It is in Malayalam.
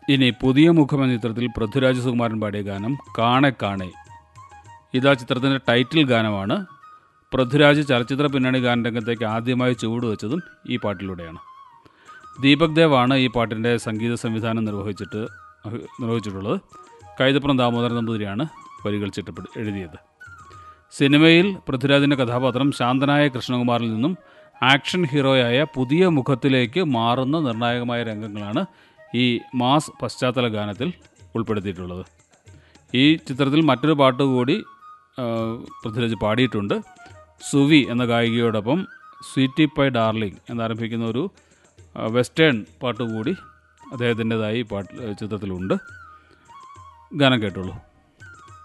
ഇനി പുതിയ മുഖം എന്ന ചിത്രത്തിൽ പൃഥ്വിരാജ് സുകുമാരൻ പാടിയ ഗാനം കാണെ കാണെ ഇതാ ചിത്രത്തിൻ്റെ ടൈറ്റിൽ ഗാനമാണ് പൃഥ്വിരാജ് ചലച്ചിത്ര പിന്നണി ഗാനരംഗത്തേക്ക് ആദ്യമായി ചുവടുവെച്ചതും ഈ പാട്ടിലൂടെയാണ് ദീപക് ദേവ് ആണ് ഈ പാട്ടിൻ്റെ സംഗീത സംവിധാനം നിർവഹിച്ചിട്ട് അഹ് നിർവഹിച്ചിട്ടുള്ളത് കൈതപ്പുറം ദാമോദരൻ നമ്പൂതിരിയാണ് വരികൾ ചിട്ടപ്പെട്ട് എഴുതിയത് സിനിമയിൽ പൃഥ്വിരാജിൻ്റെ കഥാപാത്രം ശാന്തനായ കൃഷ്ണകുമാറിൽ നിന്നും ആക്ഷൻ ഹീറോയായ പുതിയ മുഖത്തിലേക്ക് മാറുന്ന നിർണായകമായ രംഗങ്ങളാണ് ഈ മാസ് പശ്ചാത്തല ഗാനത്തിൽ ഉൾപ്പെടുത്തിയിട്ടുള്ളത് ഈ ചിത്രത്തിൽ മറ്റൊരു പാട്ട് കൂടി ആ, പൃഥ്വിരാജ് പാടിയിട്ടുണ്ട് സുവി എന്ന ഗായികയോടൊപ്പം സ്വീറ്റി പൈ ഡാർലിംഗ് എന്നാരംഭിക്കുന്ന ഒരു ആ, വെസ്റ്റേൺ പാട്ട് കൂടി അദ്ദേഹത്തിൻ്റെതായി പാട്ട് ചിത്രത്തിലുണ്ട് ഗാനം കേട്ടോളൂ